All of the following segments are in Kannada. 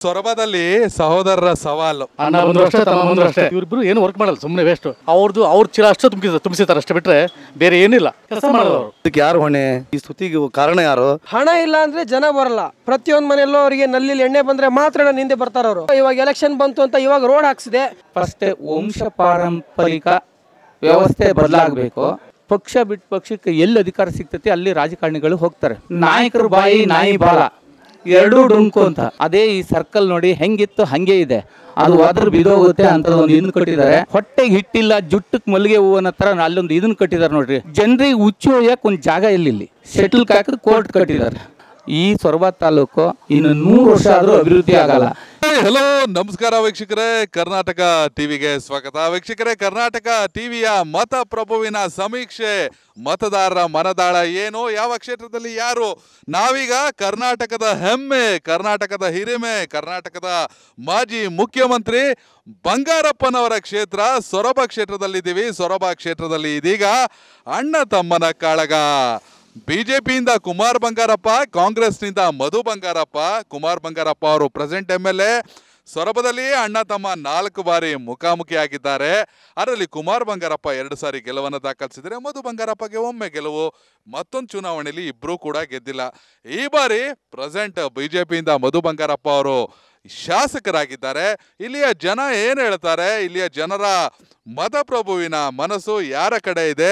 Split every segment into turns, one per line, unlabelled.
ಸೊರಬದಲ್ಲಿ ಸಹೋದರರ ಸವಾಲು
ಅಣ್ಣ ಬಂದ್ರು ಅಷ್ಟೇ ತಮ್ಮ ಬಂದ್ರು ಅಷ್ಟೇ ಇವ್ರಿಬ್ರು ಏನು ವರ್ಕ್ ಮಾಡಲ್ಲ ಸುಮ್ಮನೆ ವೇಸ್ಟ್ ಅವ್ರದ್ದು ಅವ್ರ ಚೀಲ ಅಷ್ಟೇ ತುಂಬಿಸಿದ ತುಂಬಿಸಿರ್ತಾರೆ ಅಷ್ಟೇ ಬಿಟ್ರೆ ಬೇರೆ ಏನಿಲ್ಲ ಕೆಲಸ ಮಾಡಲ್ಲ ಅವರು
ಇದಕ್ಕೆ ಯಾರು ಹೊಣೆ ಈ ಸ್ತುತಿಗೆ ಕಾರಣ ಯಾರು
ಹಣ ಇಲ್ಲ ಅಂದ್ರೆ ಜನ ಬರಲ್ಲ ಪ್ರತಿಯೊಂದು ಮನೆಯಲ್ಲೂ ಅವರಿಗೆ ನಲ್ಲಿ ಎಣ್ಣೆ ಬಂದ್ರೆ ಮಾತ್ರ ನಿಂದೆ ಬರ್ತಾರ ಅವರು ಇವಾಗ ಎಲೆಕ್ಷನ್ ಬಂತು ಅಂತ ಇವಾಗ ರೋಡ್ ಹಾಕ್ಸಿದೆ
ಫಸ್ಟ್ ವಂಶ ಪಾರಂಪರಿಕ ವ್ಯವಸ್ಥೆ ಬದಲಾಗಬೇಕು ಪಕ್ಷ ಬಿಟ್ಟು ಪಕ್ಷಕ್ಕೆ ಎಲ್ಲಿ ಅಧಿಕಾರ ಸಿಗ್ತೈತಿ ಅಲ್ಲಿ ರಾಜಕಾರಣಿಗಳು ಹೋಗ್ತಾರೆ ನಾಯಕರ ಬಾಯಿ ನಾಯಿ ಬಾಲ ಎರಡೂ ಡುಂಕು ಅಂತ ಅದೇ ಈ ಸರ್ಕಲ್ ನೋಡಿ ಹೆಂಗಿತ್ತು ಹಂಗೆ ಇದೆ ಅದು ಅದ್ರ ಬಿದೋಗುತ್ತೆ ಅಂತ ಒಂದು ಇದನ್ನ ಕಟ್ಟಿದ್ದಾರೆ ಹೊಟ್ಟೆಗೆ ಹಿಟ್ಟಿಲ್ಲ ಜುಟ್ಟಕ್ಕೆ ಮಲ್ಲಿಗೆ ಹೂವನ ತರ ಅಲ್ಲೊಂದು ಇದನ್ನ ಕಟ್ಟಿದ್ದಾರೆ ನೋಡ್ರಿ ಜನರಿಗೆ ಹುಚ್ಚು ಒಯ್ಯಕ್ಕೆ ಒಂದು ಜಾಗ ಇಲ್ಲ ಇಲ್ಲಿ ಶೆಟ್ಲ್ ಕಾಕದ ಕೋರ್ಟ್ ಕಟ್ಟಿದ್ದಾರೆ ಈ ಸೊರಬ ತಾಲೂಕು ಇನ್ನು ನೂರು ವರ್ಷ ಆದರೂ ಅಭಿವೃದ್ಧಿ ಆಗಲ್ಲ
ಹಲೋ ನಮಸ್ಕಾರ ವೀಕ್ಷಕರೇ ಕರ್ನಾಟಕ ಟಿವಿಗೆ ಸ್ವಾಗತ ವೀಕ್ಷಕರೇ ಕರ್ನಾಟಕ ಟಿವಿಯ ಮತ ಪ್ರಭುವಿನ ಸಮೀಕ್ಷೆ ಮತದಾರರ ಮನದಾಳ ಏನು ಯಾವ ಕ್ಷೇತ್ರದಲ್ಲಿ ಯಾರು ನಾವೀಗ ಕರ್ನಾಟಕದ ಹೆಮ್ಮೆ ಕರ್ನಾಟಕದ ಹಿರಿಮೆ ಕರ್ನಾಟಕದ ಮಾಜಿ ಮುಖ್ಯಮಂತ್ರಿ ಬಂಗಾರಪ್ಪನವರ ಕ್ಷೇತ್ರ ಸೊರಬ ಕ್ಷೇತ್ರದಲ್ಲಿದ್ದೀವಿ ಸೊರಬ ಕ್ಷೇತ್ರದಲ್ಲಿ ಇದೀಗ ಅಣ್ಣ ತಮ್ಮನ ಕಾಳಗ ಬಿಜೆಪಿಯಿಂದ ಕುಮಾರ್ ಬಂಗಾರಪ್ಪ ಕಾಂಗ್ರೆಸ್ನಿಂದ ಮಧು ಬಂಗಾರಪ್ಪ ಕುಮಾರ್ ಬಂಗಾರಪ್ಪ ಅವರು ಪ್ರೆಸೆಂಟ್ ಎಮ್ ಎಲ್ ಎ ಸೊರಬದಲ್ಲಿ ಅಣ್ಣ ತಮ್ಮ ನಾಲ್ಕು ಬಾರಿ ಮುಖಾಮುಖಿಯಾಗಿದ್ದಾರೆ ಅದರಲ್ಲಿ ಕುಮಾರ್ ಬಂಗಾರಪ್ಪ ಎರಡು ಸಾರಿ ಗೆಲುವನ್ನು ದಾಖಲಿಸಿದರೆ ಮಧು ಬಂಗಾರಪ್ಪಗೆ ಒಮ್ಮೆ ಗೆಲುವು ಮತ್ತೊಂದು ಚುನಾವಣೆಯಲ್ಲಿ ಇಬ್ಬರೂ ಕೂಡ ಗೆದ್ದಿಲ್ಲ ಈ ಬಾರಿ ಪ್ರೆಸೆಂಟ್ ಬಿಜೆಪಿಯಿಂದ ಮಧು ಬಂಗಾರಪ್ಪ ಅವರು ಶಾಸಕರಾಗಿದ್ದಾರೆ ಇಲ್ಲಿಯ ಜನ ಏನು ಹೇಳ್ತಾರೆ ಇಲ್ಲಿಯ ಜನರ ಮತಪ್ರಭುವಿನ ಮನಸ್ಸು ಯಾರ ಕಡೆ ಇದೆ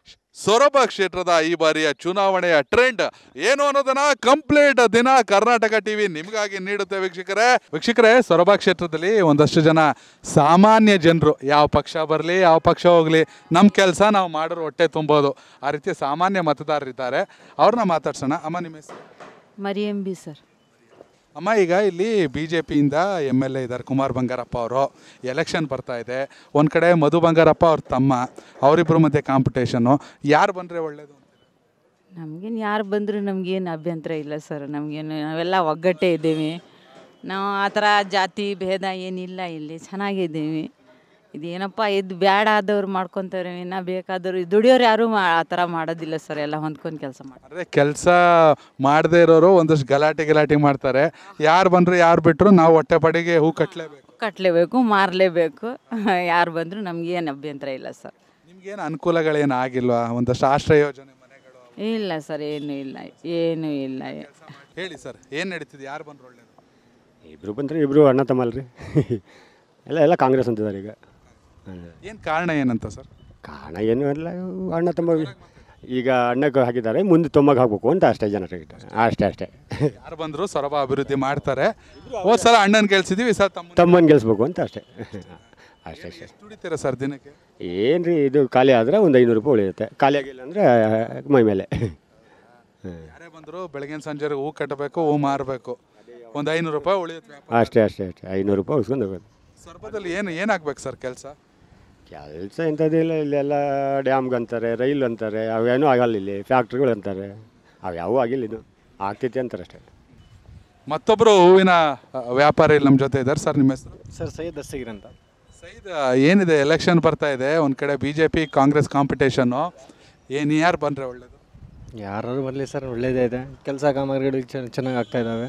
ಸೊರಬ ಕ್ಷೇತ್ರದ ಈ ಬಾರಿಯ ಚುನಾವಣೆಯ ಟ್ರೆಂಡ್ ಏನು ಅನ್ನೋದನ್ನ ಕಂಪ್ಲೀಟ್ ದಿನ ಕರ್ನಾಟಕ ಟಿವಿ ನಿಮಗಾಗಿ ನೀಡುತ್ತೆ ವೀಕ್ಷಕರೇ ವೀಕ್ಷಕರೇ ಸೊರಬ ಕ್ಷೇತ್ರದಲ್ಲಿ ಒಂದಷ್ಟು ಜನ ಸಾಮಾನ್ಯ ಜನರು ಯಾವ ಪಕ್ಷ ಬರಲಿ ಯಾವ ಪಕ್ಷ ಹೋಗಲಿ ನಮ್ಮ ಕೆಲಸ ನಾವು ಮಾಡೋರು ಹೊಟ್ಟೆ ತುಂಬೋದು ಆ ರೀತಿ ಸಾಮಾನ್ಯ ಮತದಾರರಿದ್ದಾರೆ ಅವ್ರನ್ನ ಮಾತಾಡ್ಸೋಣ ಅಮ್ಮ ನಿಮ್ಮ ಹೆಸರು
ಮರಿಯಂ ಬಿ ಸರ್
ಅಮ್ಮ ಈಗ ಇಲ್ಲಿ ಬಿ ಜೆ ಪಿಯಿಂದ ಎಮ್ ಎಲ್ ಎ ಇದ್ದಾರೆ ಕುಮಾರ್ ಬಂಗಾರಪ್ಪ ಅವರು ಎಲೆಕ್ಷನ್ ಬರ್ತಾ ಇದೆ ಒಂದು ಕಡೆ ಮಧು ಬಂಗಾರಪ್ಪ ಅವ್ರ ತಮ್ಮ ಅವರಿಬ್ಬರ ಮಧ್ಯೆ ಕಾಂಪಿಟೇಷನ್ನು ಯಾರು ಬಂದರೆ ಒಳ್ಳೇದು
ನಮಗೇನು ಯಾರು ಬಂದರೂ ನಮಗೇನು ಅಭ್ಯಂತರ ಇಲ್ಲ ಸರ್ ನಮಗೇನು ನಾವೆಲ್ಲ ಒಗ್ಗಟ್ಟೇ ಇದ್ದೀವಿ ನಾವು ಆ ಥರ ಜಾತಿ ಭೇದ ಏನಿಲ್ಲ ಇಲ್ಲಿ ಚೆನ್ನಾಗಿದ್ದೀವಿ ಇದೇನಪ್ಪ ಇದು ಬ್ಯಾಡ ಆದವ್ರು ಮಾಡ್ಕೊತಾರೆ ಇನ್ನು ಬೇಕಾದವರು ದುಡಿಯೋರು ಯಾರೂ ಮಾ ಆ ಥರ ಮಾಡೋದಿಲ್ಲ ಸರ್ ಎಲ್ಲ ಹೊಂದ್ಕೊಂಡು ಕೆಲಸ ಮಾಡಿ
ಅಂದರೆ ಕೆಲಸ ಮಾಡದೇ ಇರೋರು ಒಂದಷ್ಟು ಗಲಾಟೆ ಗಲಾಟೆ ಮಾಡ್ತಾರೆ ಯಾರು ಬಂದರು ಯಾರು ಬಿಟ್ಟರು ನಾವು ಹೊಟ್ಟೆ ಪಡಿಗೆ ಹೂ ಕಟ್ಟಲೇಬೇಕು
ಕಟ್ಟಲೇಬೇಕು ಮಾರಲೇಬೇಕು ಯಾರು ಬಂದರೂ ನಮಗೇನು ಅಭ್ಯಂತರ ಇಲ್ಲ ಸರ್
ನಿಮ್ಗೇನು ಅನುಕೂಲಗಳೇನು ಆಗಿಲ್ವಾ ಒಂದಷ್ಟು ಆಶ್ರಯ ಯೋಜನೆ ಮನೆಗಳು
ಇಲ್ಲ ಸರ್ ಏನೂ ಇಲ್ಲ ಏನೂ ಇಲ್ಲ
ಹೇಳಿ ಸರ್ ಏನು ನಡೀತಿದೆ ಯಾರು ಬಂದ್ರು ಒಳ್ಳೇದು
ಇಬ್ಬರು ಬಂದರೆ ಇಬ್ಬರು ಅಣ್ಣ ತಮ್ಮಲ್ರಿ ಎಲ್ಲ ಎಲ್ಲ ಕಾಂಗ್ರೆಸ್ ಅಂತಿದ್ದಾರೆ ಈಗ
ಏನು ಕಾರಣ ಏನಂತ ಸರ್
ಕಾರಣ ಏನು ಎಲ್ಲ ಅಣ್ಣ ತಮ್ಮ ಈಗ ಅಣ್ಣಕ್ಕೆ ಹಾಕಿದ್ದಾರೆ ಮುಂದೆ ತೊಮ್ಮಗೆ ಹಾಕ್ಬೇಕು ಅಂತ ಅಷ್ಟೇ ಜನರಿಗೆ ಅಷ್ಟೇ ಅಷ್ಟೇ
ಯಾರು ಬಂದರು ಸೊರಬ ಅಭಿವೃದ್ಧಿ ಮಾಡ್ತಾರೆ ಹೋದ್ ಸಲ ಅಣ್ಣನ ಗೆಲ್ಸಿದೀವಿ ಈ ಸಲ ತಮ್ಮ
ತಮ್ಮನ ಗೆಲ್ಲಿಸ್ಬೇಕು ಅಂತ ಅಷ್ಟೇ ಅಷ್ಟೇ ಅಷ್ಟೇ
ಎಷ್ಟು ದುಡಿತೀರಾ ಸರ್ ದಿನಕ್ಕೆ
ಏನು ರೀ ಇದು ಖಾಲಿ ಆದರೆ ಒಂದು ಐನೂರು ರೂಪಾಯಿ ಉಳಿಯುತ್ತೆ ಖಾಲಿ ಆಗಿಲ್ಲ ಅಂದರೆ ಮೈ ಮೇಲೆ
ಯಾರೇ ಬಂದರು ಬೆಳಗಿನ ಸಂಜೆ ಹೂ ಕಟ್ಟಬೇಕು ಹೂ ಮಾರಬೇಕು ಒಂದು ಐನೂರು ರೂಪಾಯಿ ಉಳಿಯುತ್ತೆ ವ್ಯಾಪಾರ.
ಅಷ್ಟೇ ಅಷ್ಟೇ ಅಷ್ಟೇ ಐನೂರು ರೂಪಾಯಿ ಉಳಿಸ್ಕೊಂಡು ಹೋಗೋದು
ಸೊರಬದಲ್ಲಿ ಏನು ಏನಾಗ್ಬೇಕು ಸರ್ ಕೆಲಸ
ಕೆಲಸ ಇಂಥದ್ದಿಲ್ಲ ಇಲ್ಲೆಲ್ಲ ಡ್ಯಾಮ್ಗೆ ಅಂತಾರೆ ರೈಲ್ ಅಂತಾರೆ ಅವೇನೂ ಆಗಲ್ಲ ಇಲ್ಲಿ ಫ್ಯಾಕ್ಟ್ರಿಗಳು ಅಂತಾರೆ ಅವ್ಯಾವೂ ಆಗಿಲ್ಲ ಇದು ಆಗ್ತೈತಿ ಅಂತಾರೆ ಅಷ್ಟೇ
ಮತ್ತೊಬ್ಬರು ಹೂವಿನ ಆ, ವ್ಯಾಪಾರಿ ಇಲ್ಲಿ ನಮ್ಮ ಜೊತೆ ಇದ್ದಾರೆ ಸರ್ ನಿಮ್ಮ ಹೆಸರು
ಸರ್ ಸೈಯದ್ ದಸ್ತಗೀರ್ ಅಂತ
ಸೈದ್ ಆ, ಏನಿದೆ ಎಲೆಕ್ಷನ್ ಬರ್ತಾ ಇದೆ ಒಂದು ಕಡೆ ಬಿ ಜೆ ಪಿ ಕಾಂಗ್ರೆಸ್ ಕಾಂಪಿಟೇಷನ್ನು ಏನು ಯಾರು ಬಂದರೆ ಒಳ್ಳೇದು
ಯಾರು ಬರಲಿ ಸರ್ ಒಳ್ಳೇದೇ ಇದೆ ಕೆಲಸ ಕಾಮಗಾರಿಗಳು ಚೆನ್ನಾಗಿ ಆಗ್ತಾ ಇದ್ದಾವೆ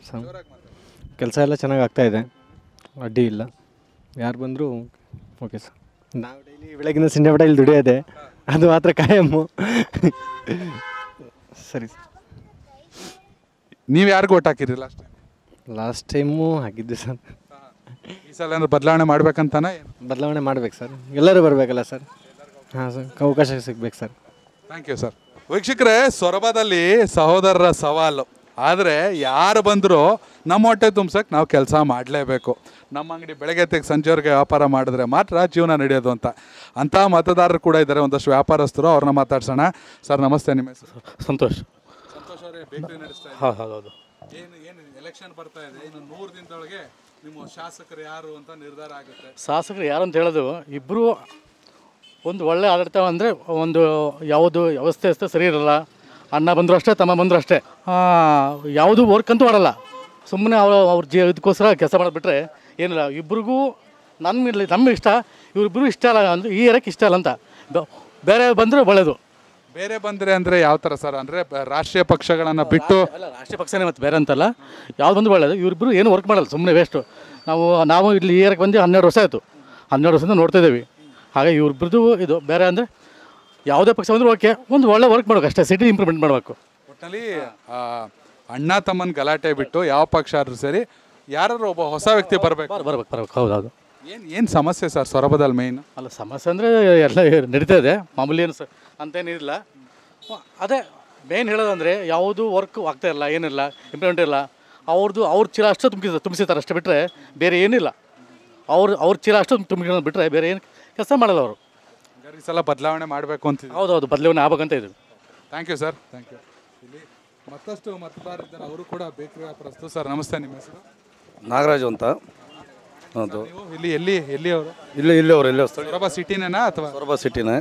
ಕೆಲಸ ಎಲ್ಲ ಚೆನ್ನಾಗಿ ಆಗ್ತಾ ಇದೆ ಅಡ್ಡಿ ಇಲ್ಲ ಯಾರು ಬಂದರೂ ಓಕೆ ಸರ್ ನಾವು ಡೈಲಿ ಬೆಳಗಿನ ಸಂಜೆ ಮಟ್ಟ ಇಲ್ಲಿ ದುಡಿಯೋದೆ ಅದು ಮಾತ್ರ ಕಾಯಮ್ಮು ಸರಿ ಸರ್
ನೀವು ಯಾರಿಗೂ ಓಟ್ ಹಾಕಿರಿ ಲಾಸ್ಟ್
ಲಾಸ್ಟ್ ಟೈಮು ಹಾಕಿದ್ದೆ ಸರ್
ಈ ಸಲ ಏನಾದ್ರು ಬದಲಾವಣೆ ಮಾಡ್ಬೇಕಂತಾನೆ ಏನು
ಬದಲಾವಣೆ ಮಾಡ್ಬೇಕು ಸರ್ ಎಲ್ಲರೂ ಬರಬೇಕಲ್ಲ ಸರ್ ಹಾಂ ಸರ್ ಅವಕಾಶ ಸಿಗ್ಬೇಕು ಸರ್
ಥ್ಯಾಂಕ್ ಯು ಸರ್ ವೀಕ್ಷಕರೇ ಸೊರಬದಲ್ಲಿ ಸಹೋದರರ ಸವಾಲು ಆದರೆ ಯಾರು ಬಂದರೂ ನಮ್ಮ ಹೊಟ್ಟೆ ತುಂಬ್ಸಕ್ಕೆ ನಾವು ಕೆಲಸ ಮಾಡಲೇಬೇಕು ನಮ್ಮ ಅಂಗಡಿ ಬೆಳಗ್ಗೆ ತೆಗೆ ಸಂಜೆವರೆಗೆ ವ್ಯಾಪಾರ ಮಾಡಿದ್ರೆ ಮಾತ್ರ ಜೀವನ ನಡೆಯೋದು ಅಂತ ಅಂಥ ಮತದಾರರು ಕೂಡ ಇದ್ದಾರೆ ಒಂದಷ್ಟು ವ್ಯಾಪಾರಸ್ಥರು ಅವ್ರನ್ನ ಮಾತಾಡ್ಸೋಣ ಸರ್ ನಮಸ್ತೆ ನಿಮ್ಮ ಹೆಸರು
ಸಂತೋಷ್
ಸಂತೋಷ್ ಅವರೇ ಬೇಕರಿ ನಡೆಸ್ತಾ
ಹಾಂ ಹೌದು ಹೌದು
ಏನು ಏನು ಎಲೆಕ್ಷನ್ ಬರ್ತಾ ಇದೆ ಇನ್ನು ನೂರು ದಿನದೊಳಗೆ ನಿಮ್ಮ ಶಾಸಕರು ಯಾರು ಅಂತ ನಿರ್ಧಾರ ಆಗುತ್ತೆ
ಶಾಸಕರು ಯಾರು ಅಂತ ಹೇಳೋದು ಇಬ್ಬರು ಒಂದು ಒಳ್ಳೆ ಆಡಳಿತ ಅಂದರೆ ಒಂದು ಯಾವುದು ವ್ಯವಸ್ಥೆ ವ್ಯವಸ್ಥೆ ಸರಿ ಇರಲ್ಲ ಅಣ್ಣ ಬಂದರು ಅಷ್ಟೇ ತಮ್ಮ ಬಂದರು ಅಷ್ಟೇ ಯಾವುದು ವರ್ಕ್ ಅಂತೂ ಮಾಡಲ್ಲ ಸುಮ್ಮನೆ ಅವ್ರು ಅವ್ರ ಜೀ ಇದಕ್ಕೋಸ್ಕರ ಕೆಲಸ ಮಾಡಿಬಿಟ್ರೆ ಏನಿಲ್ಲ ಇಬ್ರಿಗೂ ನನ್ನ ಇಲ್ಲಿ ನಮ್ಮ ಇಷ್ಟ ಇವರಿಬ್ಬರು ಇಷ್ಟ ಅಲ್ಲ ಅಂದರೆ ಈ ಏರಕ್ಕೆ ಇಷ್ಟ ಅಲ್ಲ ಅಂತ ಬ- ಬೇರೆ ಬಂದರೆ ಒಳ್ಳೆಯದು
ಬೇರೆ ಬಂದ್ರೆ ಅಂದ್ರೆ ಯಾವ ತರ ಸರ್ ಅಂದ್ರೆ ಬ- ರಾಷ್ಟ್ರೀಯ ಪಕ್ಷಗಳನ್ನ ಬಿಟ್ಟು
ಅಲ್ಲ ರಾಷ್ಟ್ರೀಯ ಪಕ್ಷನೇ ಮತ್ತು ಬೇರೆ ಅಂತಲ್ಲ ಯಾವ್ದು ಬಂದು ಒಳ್ಳೇದು ಇವರಿಬ್ಬರು ಏನು ವರ್ಕ್ ಮಾಡಲ್ಲ ಸುಮ್ಮನೆ ವೇಸ್ಟು ನಾವು ನಾವು ಇಲ್ಲಿ ಏರಕ್ಕೆ ಬಂದು ಹನ್ನೆರಡು ವರ್ಷ ಆಯಿತು ಹನ್ನೆರಡು ವರ್ಷದಿಂದ ನೋಡ್ತಾ ಇದ್ದೀವಿ ಹಾಗೆ ಇವ್ರಿಬ್ರದ್ದು ಇದು ಬೇರೆ ಅಂದರೆ ಯಾವುದೇ ಪಕ್ಷ ಬಂದರೂ ಓಕೆ ಒಂದು ಒಳ್ಳೆ ವರ್ಕ್ ಮಾಡ್ಬೇಕು ಅಷ್ಟೇ ಸಿಟಿ ಇಂಪ್ರೂವ್ಮೆಂಟ್ ಮಾಡಬೇಕು
ಒಟ್ಟಿನಲ್ಲಿ ಆ, ಅಣ್ಣ ತಮ್ಮನ ಗಲಾಟೆ ಬಿಟ್ಟು ಯಾವ ಪಕ್ಷ ಆದ್ರೂ ಸರಿ ಯಾರು ಒಬ್ಬ ಹೊಸ ವ್ಯಕ್ತಿ ಬರಬೇಕು
ಬರ್ಬೇಕು ಬರ್ಬೇಕು ಹೌದು ಹೌದು
ಏನು ಏನು ಸಮಸ್ಯೆ ಸರ್ ಸೊರಬದಲ್ಲಿ ಮೇಯ್ನ್
ಅಲ್ಲ ಸಮಸ್ಯೆ ಅಂದರೆ ಎಲ್ಲ ನಡೀತಾ ಇದೆ ಮಾಮೂಲಿ ಏನು ಸ ಅಂತೇನಿಲ್ಲ ಅದೇ ಮೇನ್ ಹೇಳೋದಂದರೆ ಯಾವುದು ವರ್ಕ್ ಆಗ್ತಾ ಇಲ್ಲ ಏನಿಲ್ಲ ಇಂಪ್ಲಿಮೆಂಟ್ ಇಲ್ಲ ಅವ್ರದ್ದು ಅವ್ರ ಚೀಲ ಅಷ್ಟು ತುಂಬಿಸ ತುಂಬಿಸಿರ್ತಾರೆ ಅಷ್ಟೇ ಬಿಟ್ಟರೆ ಬೇರೆ ಏನಿಲ್ಲ ಅವ್ರು ಅವ್ರ ಚೀಲ ಅಷ್ಟು ತುಂಬಿಕೊಳ್ಳೋದು ಬಿಟ್ಟರೆ ಬೇರೆ ಏನು ಕೆಲಸ ಮಾಡಲ್ಲ ಅವರು
ಈ ಸಲ ಬದಲಾವಣೆ ಮಾಡಬೇಕು ಅಂತಿದ್ದೀವಿ
ಹೌದು ಹೌದು ಬದಲಾವಣೆ ಆಗ್ಬೇಕಂತ ಇದ್ದೀವಿ
thank you sir thank you ಇಲ್ಲಿ ಮತ್ತಷ್ಟು ಮತದಾರರಿದ್ದಾರೆ ಅವರು ಕೂಡ ಬೇಕು ಪ್ರಸ್ತುತ ಸರ್ ನಮಸ್ತೆ ನಿಮ್ಮ ಹೆಸರು
ನಾಗರಾಜು ಅಂತ ಹೌದು
ನೀವು ಇಲ್ಲಿ ಎಲ್ಲಿ ಎಲ್ಲಿ ಅವರು
ಇಲ್ಲೇ ಇಲ್ಲೇ ಅವ್ರು ಇಲ್ಲೇ ಸ್ಥಳೀಯ
ಸೊರಬ ಸಿಟಿನೇನಾ ಅಥವಾ
ಸೊರಬ ಸಿಟಿನೇ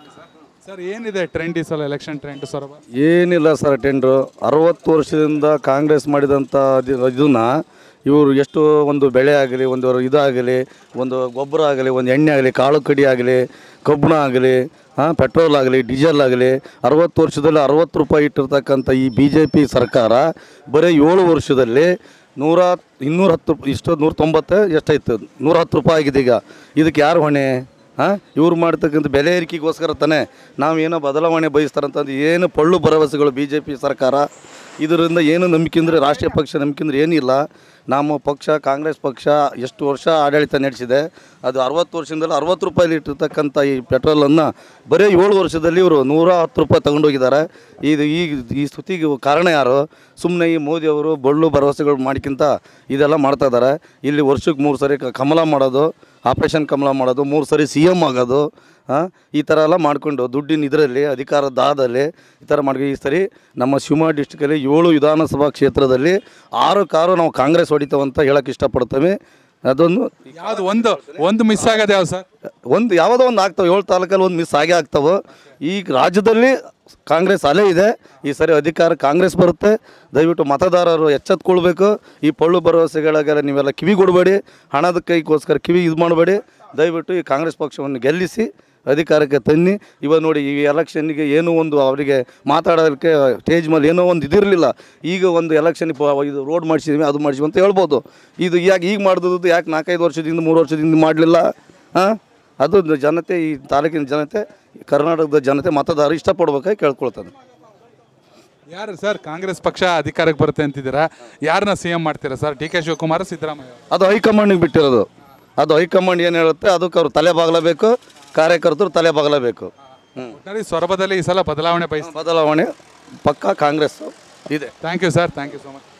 ಸರ್ ಏನಿದೆ ಟ್ರೆಂಡ್ ಈ ಸಲ ಎಲೆಕ್ಷನ್ ಟ್ರೆಂಡ್ ಸೊರಬ
ಏನಿಲ್ಲ ಸರ್ ಟೆಂಡ್ರು ಅರವತ್ತು ವರ್ಷದಿಂದ ಕಾಂಗ್ರೆಸ್ ಮಾಡಿದಂಥ ಇದನ್ನ ಇವರು ಎಷ್ಟು ಒಂದು ಬೆಳೆ ಆಗಲಿ ಒಂದು ಇದಾಗಲಿ ಒಂದು ಗೊಬ್ಬರ ಆಗಲಿ ಒಂದು ಎಣ್ಣೆ ಆಗಲಿ ಕಾಳು ಕಡಿ ಆಗಲಿ ಕಬ್ಬಣ ಆಗಲಿ ಹಾಂ ಪೆಟ್ರೋಲ್ ಆಗಲಿ ಡೀಸೆಲ್ ಆಗಲಿ ಅರವತ್ತು ವರ್ಷದಲ್ಲಿ ಅರವತ್ತು ರೂಪಾಯಿ ಇಟ್ಟಿರ್ತಕ್ಕಂಥ ಈ ಬಿ ಜೆ ಪಿ ಸರ್ಕಾರ ಬರೀ ಏಳು ವರ್ಷದಲ್ಲಿ ನೂರ ಇನ್ನೂರ ಹತ್ತು ಇಷ್ಟು ನೂರ ತೊಂಬತ್ತು ಎಷ್ಟಾಯ್ತು ನೂರ ಹತ್ತು ರೂಪಾಯಿ ಆಗಿದೆ ಈಗ ಇದಕ್ಕೆ ಯಾರು ಹೊಣೆ ಹಾಂ ಇವ್ರು ಮಾಡ್ತಕ್ಕಂಥ ಬೆಲೆ ಏರಿಕೆಗೋಸ್ಕರ ತಾನೇ ನಾವು ಏನೋ ಬದಲಾವಣೆ ಬಯಸ್ತಾರಂತಂದು ಏನು ಪಳ್ಳು ಭರವಸೆಗಳು ಬಿ ಜೆ ಪಿ ಸರ್ಕಾರ ಇದರಿಂದ ಏನು ನಂಬಿಕೆ ಅಂದರೆ ರಾಷ್ಟ್ರೀಯ ಪಕ್ಷ ನಂಬಿಕೆ ಅಂದರೆ ಏನಿಲ್ಲ ನಮ್ಮ ಪಕ್ಷ ಕಾಂಗ್ರೆಸ್ ಪಕ್ಷ ಎಷ್ಟು ವರ್ಷ ಆಡಳಿತ ನಡೆಸಿದೆ ಅದು ಅರವತ್ತು ವರ್ಷದಿಂದಲೂ ಅರವತ್ತು ರೂಪಾಯಿ ಇಟ್ಟಿರ್ತಕ್ಕಂಥ ಈ ಪೆಟ್ರೋಲನ್ನು ಬರೀ ಏಳು ವರ್ಷದಲ್ಲಿ ಇವರು ನೂರ ಹತ್ತು ರೂಪಾಯಿ ತಗೊಂಡೋಗಿದ್ದಾರೆ ಇದು ಈ ಈ ಸ್ಥಿತಿಗೆ ಕಾರಣ ಯಾರು ಸುಮ್ಮನೆ ಈ ಮೋದಿಯವರು ಬಳ್ಳು ಭರವಸೆಗಳು ಮಾಡಿಕ್ಕಿಂತ ಇದೆಲ್ಲ ಮಾಡ್ತಾ ಇದ್ದಾರೆ ಇಲ್ಲಿ ವರ್ಷಕ್ಕೆ ಮೂರು ಸರಿ ಕ- ಕಮಲ ಮಾಡೋದು ಆಪ್ರೇಷನ್ ಕಮಲ ಮಾಡೋದು ಮೂರು ಸರಿ ಸಿ ಎಮ್ ಆಗೋದು ಹಾಂ ಈ ಥರ ಎಲ್ಲ ಮಾಡಿಕೊಂಡು ದುಡ್ಡಿನ ಇದರಲ್ಲಿ ಅಧಿಕಾರದ ದಾಹದಲ್ಲಿ ಈ ಥರ ಮಾಡಿ ಈ ಸರಿ ನಮ್ಮ ಶಿವಮೊಗ್ಗ ಡಿಸ್ಟಿಕಲ್ಲಿ ಏಳು ವಿಧಾನಸಭಾ ಕ್ಷೇತ್ರದಲ್ಲಿ ಆರು ಕಾರು ನಾವು ಕಾಂಗ್ರೆಸ್ ಹೊಡಿತಾವಂತ ಹೇಳಕ್ಕೆ ಇಷ್ಟಪಡ್ತೇವೆ ಅದೊಂದು
ಯಾವ್ದು ಒಂದು ಒಂದು ಮಿಸ್ ಆಗೋದು ಯಾವ ಸರ್
ಒಂದು ಯಾವುದೋ ಒಂದು ಆಗ್ತಾವೆ ಏಳು ತಾಲೂಕಲ್ಲಿ ಒಂದು ಮಿಸ್ ಆಗೇ ಆಗ್ತಾವೆ ಈ ರಾಜ್ಯದಲ್ಲಿ ಕಾಂಗ್ರೆಸ್ ಅಲೆ ಇದೆ ಈ ಸರಿ ಅಧಿಕಾರ ಕಾಂಗ್ರೆಸ್ ಬರುತ್ತೆ ದಯವಿಟ್ಟು ಮತದಾರರು ಎಚ್ಚೆತ್ಕೊಳ್ಬೇಕು ಈ ಪಳ್ಳು ಭರವಸೆಗಳಿಗೆಲ್ಲ ನೀವೆಲ್ಲ ಕಿವಿ ಕೊಡಬೇಡಿ ಹಣದ ಕೈಗೋಸ್ಕರ ಕಿವಿ ಇದು ಮಾಡಬೇಡಿ ದಯವಿಟ್ಟು ಈ ಕಾಂಗ್ರೆಸ್ ಪಕ್ಷವನ್ನು ಗೆಲ್ಲಿಸಿ ಅಧಿಕಾರಕ್ಕೆ ತನ್ನಿ ಇವಾಗ ನೋಡಿ ಈ ಎಲೆಕ್ಷನ್ನಿಗೆ ಏನೋ ಒಂದು ಅವರಿಗೆ ಮಾತಾಡೋದಕ್ಕೆ ಸ್ಟೇಜ್ ಮೇಲೆ ಏನೋ ಒಂದು ಇದಿರಲಿಲ್ಲ ಈಗ ಒಂದು ಎಲೆಕ್ಷನ್ ಇದು ರೋಡ್ ಮಾಡಿಸಿದ್ವಿ ಅದು ಮಾಡಿಸಿವಿ ಅಂತ ಹೇಳ್ಬೋದು ಇದು ಯಾಕೆ ಈಗ ಮಾಡಿದ್ದು ಯಾಕೆ ನಾಲ್ಕೈದು ವರ್ಷದಿಂದ ಮೂರು ವರ್ಷದಿಂದ ಮಾಡಲಿಲ್ಲ ಹಾಂ ಅದು ಜನತೆ ಈ ತಾಲೂಕಿನ ಜನತೆ ಕರ್ನಾಟಕದ ಜನತೆ ಮತದಾರ ಇಷ್ಟಪಡ್ಬೇಕಾಗಿ ಕೇಳ್ಕೊಳ್ತಾನೆ
ಯಾರು ಸರ್ ಕಾಂಗ್ರೆಸ್ ಪಕ್ಷ ಅಧಿಕಾರಕ್ಕೆ ಬರುತ್ತೆ ಅಂತಿದ್ದೀರಾ ಯಾರನ್ನ ಸಿ ಎಂ ಮಾಡ್ತೀರಾ sir D K Shivakumar Siddaramaiah ಅವ್ರು?
ಅದು ಹೈಕಮಾಂಡಿಗೆ ಬಿಟ್ಟಿರೋದು ಅದು ಹೈಕಮಾಂಡ್ ಏನು ಹೇಳುತ್ತೆ ಅದಕ್ಕೆ ಅವ್ರು ತಲೆ ಬಾಗಲೇಬೇಕು ಕಾರ್ಯಕರ್ತರು ತಲೆ ಬಾಗಲೇಬೇಕು ಹ್ಞೂ
ಒಟ್ನಲ್ಲಿ ಸೊರಬದಲ್ಲಿ ಈ ಸಲ ಬದಲಾವಣೆ ಬಯಸ್
ಬದಲಾವಣೆ ಪಕ್ಕ ಕಾಂಗ್ರೆಸ್ ಇದೆ
thank you sir thank you so much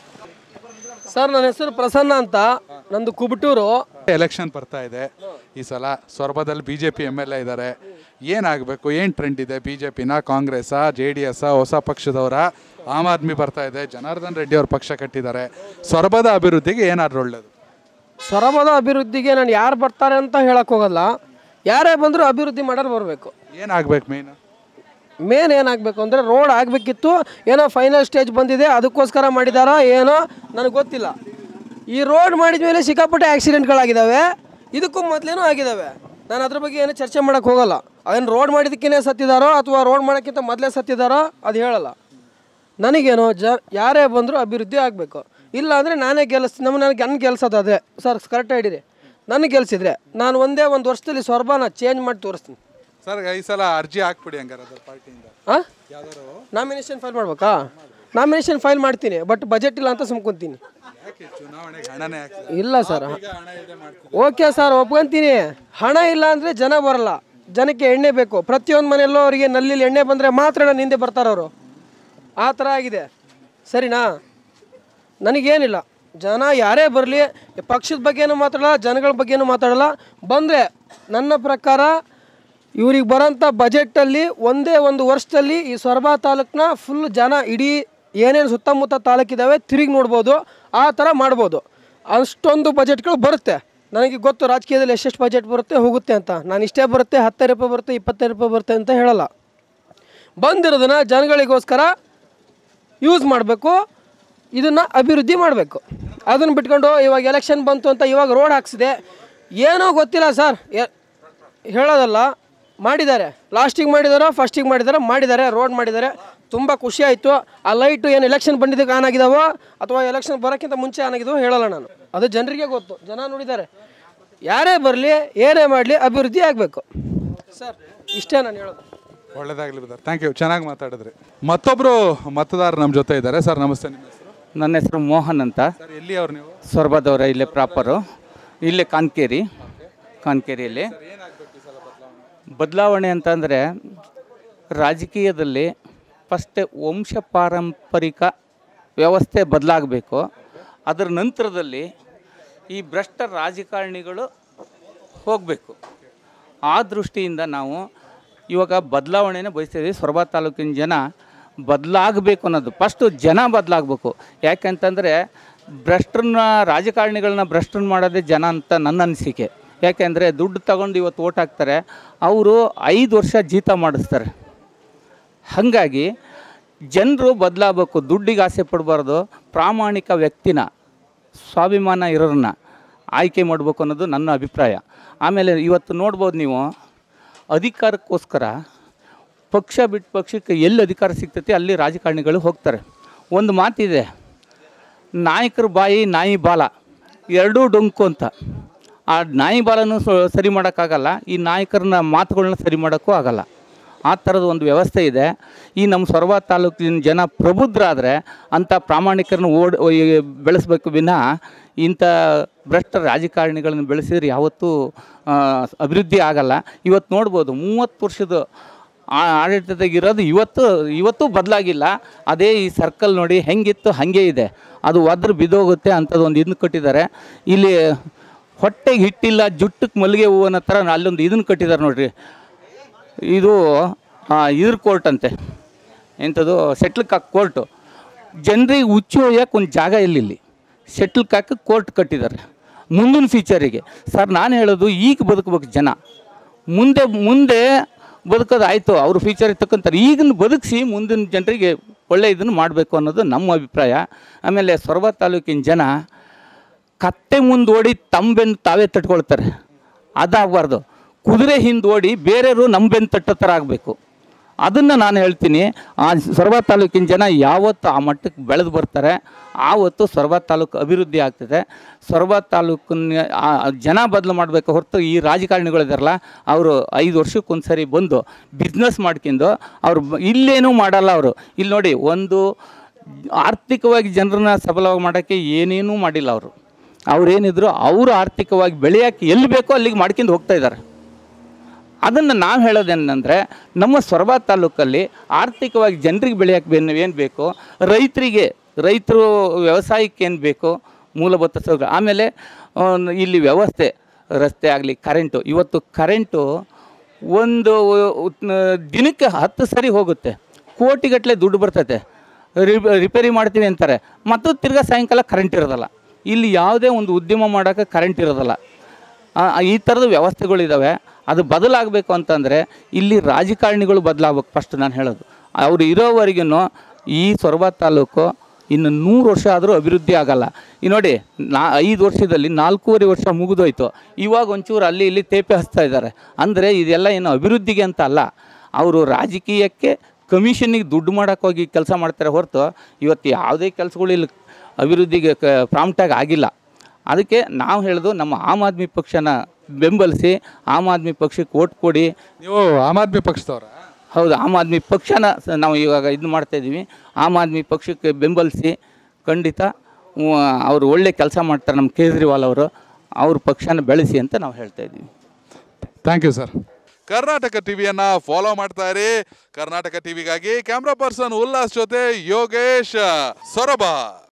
sir ನನ್ನ ಹೆಸರು ಪ್ರಸನ್ನ ಅಂತ ನಂದು ಕುಬಟೂರು
ಎಲೆಕ್ಷನ್ ಬರ್ತಾ ಇದೆ ಈ ಸಲ ಸೊರಬದಲ್ಲಿ B J P M L A ಇದ್ದಾರೆ ಏನಾಗಬೇಕು ಏನು ಟ್ರೆಂಡ್ ಇದೆ ಬಿ ಜೆ ಪಿನ ಕಾಂಗ್ರೆಸ್ಸಾ ಜೆ ಡಿ ಎಸ್ಸಾ ಹೊಸ ಪಕ್ಷದವರ ಆಮ್ ಆದ್ಮಿ ಬರ್ತಾ ಇದೆ ಜನಾರ್ದನ್ ರೆಡ್ಡಿ ಅವ್ರ ಪಕ್ಷ ಕಟ್ಟಿದ್ದಾರೆ ಸೊರಬದ ಅಭಿವೃದ್ಧಿಗೆ ಏನಾದ್ರು ಒಳ್ಳೇದು
ಸೊರಬದ ಅಭಿವೃದ್ಧಿಗೆ ನಾನು ಯಾರು ಬರ್ತಾರೆ ಅಂತ ಹೇಳಕ್ ಹೋಗಲ್ಲ ಯಾರೇ ಬಂದರೂ ಅಭಿವೃದ್ಧಿ ಮಾಡೋರು ಬರಬೇಕು
ಏನಾಗ್ಬೇಕು ಮೇನ್
ಮೇನ್ ಏನಾಗಬೇಕು ಅಂದರೆ ರೋಡ್ ಆಗಬೇಕಿತ್ತು ಏನೋ ಫೈನಲ್ ಸ್ಟೇಜ್ ಬಂದಿದೆ ಅದಕ್ಕೋಸ್ಕರ ಮಾಡಿದಾರೋ ಏನೋ ನನಗೆ ಗೊತ್ತಿಲ್ಲ ಈ ರೋಡ್ ಮಾಡಿದ ಮೇಲೆ ಸಿಕ್ಕಾಪಟ್ಟೆ ಆಕ್ಸಿಡೆಂಟ್ಗಳಾಗಿದ್ದಾವೆ ಇದಕ್ಕೂ ಮೊದಲೇನೂ ಆಗಿದ್ದಾವೆ ನಾನು ಅದ್ರ ಬಗ್ಗೆ ಏನು ಚರ್ಚೆ ಮಾಡೋಕ್ಕೆ ಹೋಗಲ್ಲ ಅದನ್ನು ರೋಡ್ ಮಾಡಿದ್ದಕ್ಕೇ ಸತ್ತಿದಾರೋ ಅಥವಾ ರೋಡ್ ಮಾಡೋಕ್ಕಿಂತ ಮೊದಲೇ ಸತ್ತಿದಾರೋ ಅದು ಹೇಳಲ್ಲ ನನಗೇನು ಜ ಯಾರೇ ಬಂದರೂ ಅಭಿವೃದ್ಧಿ ಆಗಬೇಕು ಇಲ್ಲ ಅಂದರೆ ನಾನೇ ಗೆಲ್ಲಿಸ್ತೀನಿ ನಮ್ಮ ನನಗೆ ನನ್ನ ಗೆಲ್ಸೋದು ಅದೇ ಸರ್ ಕರೆಕ್ಟ್ ಹಿಡೀರಿ ನನಗೆ ಗೆಲ್ಸಿದ್ರೆ ನಾನು ಒಂದೇ ಒಂದು ವರ್ಷದಲ್ಲಿ ಸ್ವರ್ಬನ ಚೇಂಜ್ ಮಾಡಿ ತೋರಿಸ್ತೀನಿ
ಸರ್ ಈ ಸಲ ಅರ್ಜಿ ಹಾಕ್ಬಿಡಿ ಹಂಗಾರೆ ಅದ್ರ ಪಾರ್ಟಿಯಿಂದ
ಹಾಂ ನಾಮಿನೇಷನ್ ಫೈಲ್ ಮಾಡ್ಬೇಕಾ ನಾಮಿನೇಷನ್ ಫೈಲ್ ಮಾಡ್ತೀನಿ ಬಟ್ ಬಜೆಟ್ ಇಲ್ಲ ಅಂತ ಸುಮ್ಕೊಂತೀನಿ
ಯಾಕೆ ಚುನಾವಣೆಗೆ ಹಣನೇ ಹಾಕಿ
ಇಲ್ಲ ಸರ್
ಈಗ ಹಣ ಇದೆ ಮಾಡ್ತೀವಿ
ಓಕೆ ಸರ್ ಒಪ್ಕೊಂತೀನಿ ಹಣ ಇಲ್ಲ ಅಂದರೆ ಜನ ಬರಲ್ಲ ಜನಕ್ಕೆ ಎಣ್ಣೆ ಬೇಕು ಪ್ರತಿಯೊಂದು ಮನೆಯಲ್ಲೂ ಅವರಿಗೆ ನಲ್ಲಿಲಿ ಎಣ್ಣೆ ಬಂದರೆ ಮಾತ್ರ ನನ್ನ ಹಿಂದೆ ಬರ್ತಾರವರು ಆ ಥರ ಆಗಿದೆ ಸರಿನಾ ನನಗೇನಿಲ್ಲ ಜನ ಯಾರೇ ಬರಲಿ ಪಕ್ಷದ ಬಗ್ಗೆನೂ ಮಾತಾಡಲ್ಲ ಜನಗಳ ಬಗ್ಗೆನೂ ಮಾತಾಡಲ್ಲ ಬಂದರೆ ನನ್ನ ಪ್ರಕಾರ ಇವ್ರಿಗೆ ಬರೋಂಥ ಬಜೆಟಲ್ಲಿ ಒಂದೇ ಒಂದು ವರ್ಷದಲ್ಲಿ ಈ ಸೊರಬ ತಾಲೂಕನ್ನ ಫುಲ್ ಜನ ಇಡೀ ಏನೇನು ಸುತ್ತಮುತ್ತ ತಾಲೂಕಿದ್ದಾವೆ ತಿರುಗಿ ನೋಡ್ಬೋದು ಆ ಥರ ಮಾಡ್ಬೋದು ಅಷ್ಟೊಂದು ಬಜೆಟ್ಗಳು ಬರುತ್ತೆ ನನಗೆ ಗೊತ್ತು ರಾಜಕೀಯದಲ್ಲಿ ಎಷ್ಟೆಷ್ಟು ಬಜೆಟ್ ಬರುತ್ತೆ ಹೋಗುತ್ತೆ ಅಂತ ನಾನು ಇಷ್ಟೇ ಬರುತ್ತೆ ಹತ್ತೈದು ರೂಪಾಯಿ ಬರುತ್ತೆ ಇಪ್ಪತ್ತೈದು ರೂಪಾಯಿ ಬರುತ್ತೆ ಅಂತ ಹೇಳಲ್ಲ ಬಂದಿರೋದನ್ನ ಜನಗಳಿಗೋಸ್ಕರ ಯೂಸ್ ಮಾಡಬೇಕು ಇದನ್ನು ಅಭಿವೃದ್ಧಿ ಮಾಡಬೇಕು ಅದನ್ನು ಬಿಟ್ಕೊಂಡು ಇವಾಗ ಎಲೆಕ್ಷನ್ ಬಂತು ಅಂತ ಇವಾಗ ರೋಡ್ ಹಾಕ್ಸಿದೆ ಏನೋ ಗೊತ್ತಿಲ್ಲ ಸರ್ ಎ- ಹೇಳೋದಲ್ಲ ಮಾಡಿದ್ದಾರೆ ಲಾಸ್ಟಿಗೆ ಮಾಡಿದಾರೋ ಫಸ್ಟಿಗೆ ಮಾಡಿದಾರೋ ಮಾಡಿದ್ದಾರೆ ರೋಡ್ ಮಾಡಿದ್ದಾರೆ ತುಂಬ ಖುಷಿ ಆಯಿತು ಆ ಲೈಟು ಏನು ಎಲೆಕ್ಷನ್ ಬಂದಿದ್ದಕ್ಕೆ ಆನ್ ಆಗಿದಾವೋ ಅಥವಾ ಎಲೆಕ್ಷನ್ ಬರೋಕ್ಕಿಂತ ಮುಂಚೆ ಆನ್ ಆಗಿದಾವೋ ಹೇಳಲ್ಲ ನಾನು ಅದು ಜನರಿಗೆ ಗೊತ್ತು ಜನ ನೋಡಿದ್ದಾರೆ ಯಾರೇ ಬರಲಿ ಏನೇ ಮಾಡಲಿ ಅಭಿವೃದ್ಧಿ ಆಗಬೇಕು ಸರ್ ಇಷ್ಟೇ ನಾನು ಹೇಳೋದು
ಒಳ್ಳೇದಾಗಲಿ ಬ್ರದರ್ ಥ್ಯಾಂಕ್ ಯು ಚೆನ್ನಾಗಿ ಮಾತಾಡಿದ್ರಿ ಮತ್ತೊಬ್ಬರು ಮತದಾರರು ನಮ್ಮ ಜೊತೆ ಇದ್ದಾರೆ ಸರ್ ನಮಸ್ತೆ ನಿಮ್ಮ ಹೆಸರು
ನನ್ನ ಹೆಸರು ಮೋಹನ್ ಅಂತ
ಸರ್ ಎಲ್ಲಿ ಅವ್ರು ನೀವು
ಸೊರಬದವರ ಇಲ್ಲೇ ಪ್ರಾಪರು ಇಲ್ಲೇ ಕಾನ್ಕೇರಿ ಕಾನ್ಕೇರಿಯಲ್ಲಿ ಬದಲಾವಣೆ ಅಂತಂದರೆ ರಾಜಕೀಯದಲ್ಲಿ ಫಸ್ಟ್ ವಂಶ ಪಾರಂಪರಿಕ ವ್ಯವಸ್ಥೆ ಬದಲಾಗಬೇಕು ಅದರ ನಂತರದಲ್ಲಿ ಈ ಭ್ರಷ್ಟ ರಾಜಕಾರಣಿಗಳು ಹೋಗಬೇಕು ಆ ದೃಷ್ಟಿಯಿಂದ ನಾವು ಇವಾಗ ಬದಲಾವಣೆನೇ ಬಯಸ್ತಿದ್ದೀವಿ ಸೊರಬ ತಾಲೂಕಿನ ಜನ ಬದಲಾಗಬೇಕು ಅನ್ನೋದು ಫಸ್ಟು ಜನ ಬದಲಾಗಬೇಕು ಯಾಕೆಂತಂದರೆ ಭ್ರಷ್ಟರನ್ನ ರಾಜಕಾರಣಿಗಳನ್ನ ಭ್ರಷ್ಟರನ್ನ ಮಾಡೋದೇ ಜನ ಅಂತ ನನ್ನ ಅನಿಸಿಕೆ ಯಾಕೆಂದರೆ ದುಡ್ಡು ತಗೊಂಡು ಇವತ್ತು ಓಟ್ ಹಾಕ್ತಾರೆ ಅವರು ಐದು ವರ್ಷ ಜೀತ ಮಾಡಿಸ್ತಾರೆ ಹಾಗಾಗಿ ಜನರು ಬದಲಾಗಬೇಕು ದುಡ್ಡಿಗೆ ಆಸೆ ಪಡಬಾರ್ದು ಪ್ರಾಮಾಣಿಕ ವ್ಯಕ್ತಿನ ಸ್ವಾಭಿಮಾನ ಇರೋರನ್ನ ಆಯ್ಕೆ ಮಾಡಬೇಕು ಅನ್ನೋದು ನನ್ನ ಅಭಿಪ್ರಾಯ ಆಮೇಲೆ ಇವತ್ತು ನೋಡ್ಬೋದು ನೀವು ಅಧಿಕಾರಕ್ಕೋಸ್ಕರ ಪಕ್ಷ ಬಿಟ್ಟು ಪಕ್ಷಕ್ಕೆ ಎಲ್ಲಿ ಅಧಿಕಾರ ಸಿಗ್ತೈತೆ ಅಲ್ಲಿ ರಾಜಕಾರಣಿಗಳು ಹೋಗ್ತಾರೆ ಒಂದು ಮಾತಿದೆ ನಾಯಕರ ಬಾಯಿ ನಾಯಿ ಬಾಲ ಎರಡೂ ಡೊಂಕು ಅಂತ ಆ ನಾಯಿ ಬಾಲನೂ ಸ- ಸರಿ ಮಾಡೋಕ್ಕಾಗಲ್ಲ ಈ ನಾಯಕರನ್ನ ಮಾತುಗಳನ್ನ ಸರಿ ಮಾಡೋಕ್ಕೂ ಆಗಲ್ಲ ಆ ಥರದ ಒಂದು ವ್ಯವಸ್ಥೆ ಇದೆ ಈ ನಮ್ಮ ಸೊರಬ ತಾಲೂಕಿನ ಜನ ಪ್ರಬುದ್ಧರಾದರೆ ಅಂಥ ಪ್ರಾಮಾಣಿಕರನ್ನ ಓಡ್ ಒಯ್- ಬೆಳೆಸಬೇಕು ವಿನಃ ಇಂಥ ಭ್ರಷ್ಟ ರಾಜಕಾರಣಿಗಳನ್ನು ಬೆಳೆಸಿದ್ರೆ ಯಾವತ್ತೂ ಆ, ಅಭಿವೃದ್ಧಿ ಆಗಲ್ಲ ಇವತ್ತು ನೋಡ್ಬೋದು ಮೂವತ್ತು ವರ್ಷದ ಆ- ಆಡಳಿತದಾಗಿರೋದು ಇವತ್ತು ಇವತ್ತು ಬದಲಾಗಿಲ್ಲ ಅದೇ ಈ ಸರ್ಕಲ್ ನೋಡಿ ಹೆಂಗಿತ್ತು ಹಾಗೆ ಇದೆ ಅದು ಒದ್ರ ಬಿದ್ದೋಗುತ್ತೆ ಅಂಥದ್ದು ಒಂದು ಇದನ್ನು ಕಟ್ಟಿದ್ದಾರೆ ಇಲ್ಲಿ ಹೊಟ್ಟೆಗೆ ಹಿಟ್ಟಿಲ್ಲ ಜುಟ್ಟಕ್ಕೆ ಮಲ್ಲಿಗೆ ಹೂವನ ಥರ ಅಲ್ಲೊಂದು ಇದನ್ನು ಕಟ್ಟಿದ್ದಾರೆ ನೋಡ್ರಿ ಇದು ಆ, ಇದ್ರ ಕೋರ್ಟ್ ಅಂತೆ ಎಂಥದ್ದು ಸೆಟ್ಲ್ ಕಾಕ್ ಕೋರ್ಟು ಜನರಿಗೆ ಹುಚ್ಚು ಒಯ್ಯಕ್ಕೆ ಒಂದು ಜಾಗ ಇಲ್ಲ ಇಲ್ಲಿ ಸೆಟ್ಲ್ ಕಾಕ್ ಕೋರ್ಟ್ ಕಟ್ಟಿದ್ದಾರೆ ಮುಂದಿನ ಫ್ಯೂಚರಿಗೆ ಸರ್ ನಾನು ಹೇಳೋದು ಈಗ ಬದುಕಬೇಕು ಜನ ಮುಂದೆ ಮುಂದೆ ಬದುಕೋದು ಆಯಿತು ಅವ್ರ ಫ್ಯೂಚರ್ ತಕ್ಕಂತಾರೆ ಈಗಿನ ಬದುಕಿಸಿ ಮುಂದಿನ ಜನರಿಗೆ ಒಳ್ಳೆ ಇದನ್ನು ಮಾಡಬೇಕು ಅನ್ನೋದು ನಮ್ಮ ಅಭಿಪ್ರಾಯ ಆಮೇಲೆ ಸೊರಬ ತಾಲೂಕಿನ ಜನ ಕತ್ತೆ ಮುಂದೆ ಓಡಿ ತಮ್ಮ ಬೆನ್ನು ತಾವೇ ತಟ್ಕೊಳ್ತಾರೆ ಅದಾಗಬಾರ್ದು ಕುದುರೆ ಹಿಂದೆ ಓಡಿ ಬೇರೆಯವರು ನಮ್ಮ ಬೆನ್ನು ತಟ್ಟೋ ಥರ ಆಗಬೇಕು ಅದನ್ನು ನಾನು ಹೇಳ್ತೀನಿ ಆ ಸೊರಬ ತಾಲೂಕಿನ ಜನ ಯಾವತ್ತು ಆ ಮಟ್ಟಕ್ಕೆ ಬೆಳೆದು ಬರ್ತಾರೆ ಆವತ್ತು ಸೊರಬ ತಾಲೂಕು ಅಭಿವೃದ್ಧಿ ಆಗ್ತದೆ ಸೊರಬ ತಾಲೂಕನ್ನ ಆ ಜನ ಬದಲು ಮಾಡಬೇಕು ಹೊರತು ಈ ರಾಜಕಾರಣಿಗಳಿದಾರಲ್ಲ ಅವರು ಐದು ವರ್ಷಕ್ಕೊಂದು ಸರಿ ಬಂದು ಬಿಸ್ನೆಸ್ ಮಾಡ್ಕೊಂಡು ಅವ್ರು ಬ- ಇಲ್ಲೇನೂ ಮಾಡಲ್ಲ ಅವರು ಇಲ್ಲಿ ನೋಡಿ ಒಂದು ಆರ್ಥಿಕವಾಗಿ ಜನರನ್ನ ಸಬಲವಾಗಿ ಮಾಡೋಕ್ಕೆ ಏನೇನೂ ಮಾಡಿಲ್ಲ ಅವರು ಅವ್ರೇನಿದ್ರು ಅವರು ಆರ್ಥಿಕವಾಗಿ ಬೆಳೆಯೋಕ್ಕೆ ಎಲ್ಲಿ ಬೇಕೋ ಅಲ್ಲಿಗೆ ಮಾಡ್ಕೊಂಡು ಹೋಗ್ತಾ ಇದ್ದಾರೆ ಅದನ್ನು ನಾವು ಹೇಳೋದೇನೆಂದರೆ ನಮ್ಮ ಸೊರಬ ತಾಲೂಕಲ್ಲಿ ಆರ್ಥಿಕವಾಗಿ ಜನರಿಗೆ ಬೆಳೆಯೋಕ್ಕೆ ಬೇನ್ ಏನು ಬೇಕು ರೈತರಿಗೆ ರೈತರು ವ್ಯವಸಾಯಕ್ಕೆ ಏನು ಬೇಕು ಮೂಲಭೂತ ಸೌಕರ್ಯ ಆಮೇಲೆ ಆ, ಇಲ್ಲಿ ವ್ಯವಸ್ಥೆ ರಸ್ತೆ ಆಗಲಿ ಕರೆಂಟು ಇವತ್ತು ಕರೆಂಟು ಒಂದು ಉತ್- ದಿನಕ್ಕೆ ಹತ್ತು ಸರಿ ಹೋಗುತ್ತೆ ಕೋಟಿಗಟ್ಟಲೆ ದುಡ್ಡು ಬರ್ತೈತೆ ರಿ- ರಿಪೇರಿ ಮಾಡ್ತೀವಿ ಅಂತಾರೆ ಮತ್ತು ತಿರ್ಗಾ ಸಾಯಂಕಾಲ ಕರೆಂಟ್ ಇರೋದಲ್ಲ ಇಲ್ಲಿ ಯಾವುದೇ ಒಂದು ಉದ್ಯಮ ಮಾಡೋಕ್ಕೆ ಕರೆಂಟ್ ಇರೋದಲ್ಲ ಆ, ಈ ಥರದ ವ್ಯವಸ್ಥೆಗಳಿದ್ದಾವೆ ಅದು ಬದಲಾಗಬೇಕು ಅಂತಂದರೆ ಇಲ್ಲಿ ರಾಜಕಾರಣಿಗಳು ಬದಲಾಗಬೇಕು ಫಸ್ಟ್ ನಾನು ಹೇಳೋದು ಅವರು ಇರೋವರೆಗೂ ಈ ಸೊರಬ ತಾಲೂಕು ಇನ್ನು ನೂರು ವರ್ಷ ಆದರೂ ಅಭಿವೃದ್ಧಿ ಆಗಲ್ಲ ಈ ನೋಡಿ ನಾ ಐದು ವರ್ಷದಲ್ಲಿ ನಾಲ್ಕೂವರೆ ವರ್ಷ ಮುಗಿದೋಯ್ತು ಇವಾಗ ಒಂಚೂರು ಅಲ್ಲಿ ಇಲ್ಲಿ ತೇಪೆ ಹಚ್ತಾ ಇದ್ದಾರೆ ಅಂದರೆ ಇದೆಲ್ಲ ಏನು ಅಭಿವೃದ್ಧಿಗೆ ಅಂತ ಅಲ್ಲ ಅವರು ರಾಜಕೀಯಕ್ಕೆ ಕಮಿಷನ್ನಿಗೆ ದುಡ್ಡು ಮಾಡೋಕ್ಕೆ ಹೋಗಿ ಕೆಲಸ ಮಾಡ್ತಾರೆ ಹೊರತು ಇವತ್ತು ಯಾವುದೇ ಕೆಲಸಗಳು ಇಲ್ಲಿ ಅಭಿವೃದ್ಧಿಗೆ ಕ ಪ್ರಾಂಪ್ಟಾಗಿ ಆಗಿಲ್ಲ ಅದಕ್ಕೆ ನಾವು ಹೇಳೋದು ನಮ್ಮ ಆಮ್ ಆದ್ಮಿ ಪಕ್ಷನ ಬೆಂಬಲಿಸಿ ಆಮ್ ಆದ್ಮಿ ಪಕ್ಷಕ್ಕೆ ಓಟ್ ಕೊಡಿ
ನೀವು ಆಮ್ ಆದ್ಮಿ ಪಕ್ಷದವ್ರ
ಹೌದು ಆಮ್ ಆದ್ಮಿ ಪಕ್ಷನ ಸ- ನಾವು ಇವಾಗ ಇದು ಮಾಡ್ತಾ ಇದ್ದೀವಿ ಆಮ್ ಆದ್ಮಿ ಪಕ್ಷಕ್ಕೆ ಬೆಂಬಲಿಸಿ ಖಂಡಿತ ವ- ಅವರು ಒಳ್ಳೆ ಕೆಲಸ ಮಾಡ್ತಾರೆ ನಮ್ಮ ಕೇಜ್ರಿವಾಲ್ ಅವರು ಅವ್ರ ಪಕ್ಷನ ಬೆಳೆಸಿ ಅಂತ ನಾವು ಹೇಳ್ತಾ ಇದ್ದೀವಿ
ಥ್ಯಾಂಕ್ ಯು ಸರ್ ಕರ್ನಾಟಕ ಟಿವಿಯನ್ನ ಫಾಲೋ ಮಾಡ್ತಾ ಇರಿ ಕರ್ನಾಟಕ ಟಿವಿಗಾಗಿ ಕ್ಯಾಮ್ರಾ ಪರ್ಸನ್ ಉಲ್ಲಾಸ್ ಜೊತೆ ಯೋಗೇಶ್ ಸೊರಬ